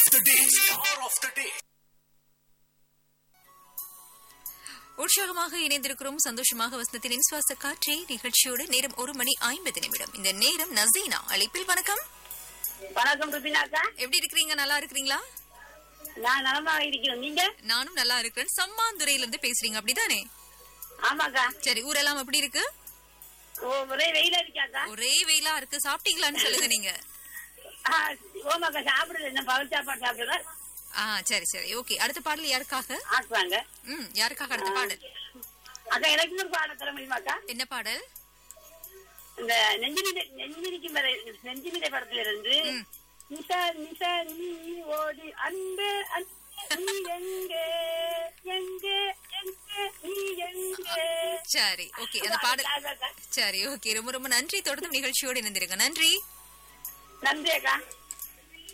of the day. Star of the day. உற்சாகமாக இணைந்திருக்கிறோம் சந்தோஷமாக வசந்தத்தின் சுவாச காற்றே நிகழ்ச்சியோடு நேரம் ஒரு மணி ஐம்பது நிமிடம் இந்த நேரம் நசீனா அழைப்பில் வணக்கம் வணக்கம் ருபினாக்கா எப்படி இருக்கிறீங்க நல்லா இருக்கிறீங்களா நான் நலமாக இருக்கிறேன் நீங்க நானும் நல்லா இருக்கிறேன் சம்மாந்துறையில இருந்து பேசுறீங்க அப்படிதானே ஆமாக்கா சரி ஊரெல்லாம் எப்படி இருக்கு ஓ ஒரே வெயில இருக்காக்கா ஒரே வெயிலா இருக்கு சாப்பிட்டீங்களான்னு சொல்லுங்க நீங்க ஆ, ஓமாக்கா சாப்பிடுறது என்ன பழ சாப்பாடு சாப்பிடுற ஆ சரி சரி ஓகே அடுத்த பாடல் யாருக்காக ஆக்குவாங்க ம் யாருக்காக அடுத்த பாடல் அக்கா எனக்கு ஒரு பாடம் தர முடியுமாக்கா என்ன பாடல் இந்த நெஞ்சினிதை நெஞ்சினிக்கும் வரை நெஞ்சினிதை படத்துல இருந்து ம். நிசா நிசா நீ ஓடி அன்பு அன்பு, நீ எங்கே எங்கே எங்கே நீ எங்கே சரி ஓகே அந்த பாடல் அக்கா, சரி ஓகே ரொம்ப ரொம்ப நன்றி தொடர்ந்து நிகழ்ச்சியோடு இணைந்திருங்க நன்றி நன்றி அக்கா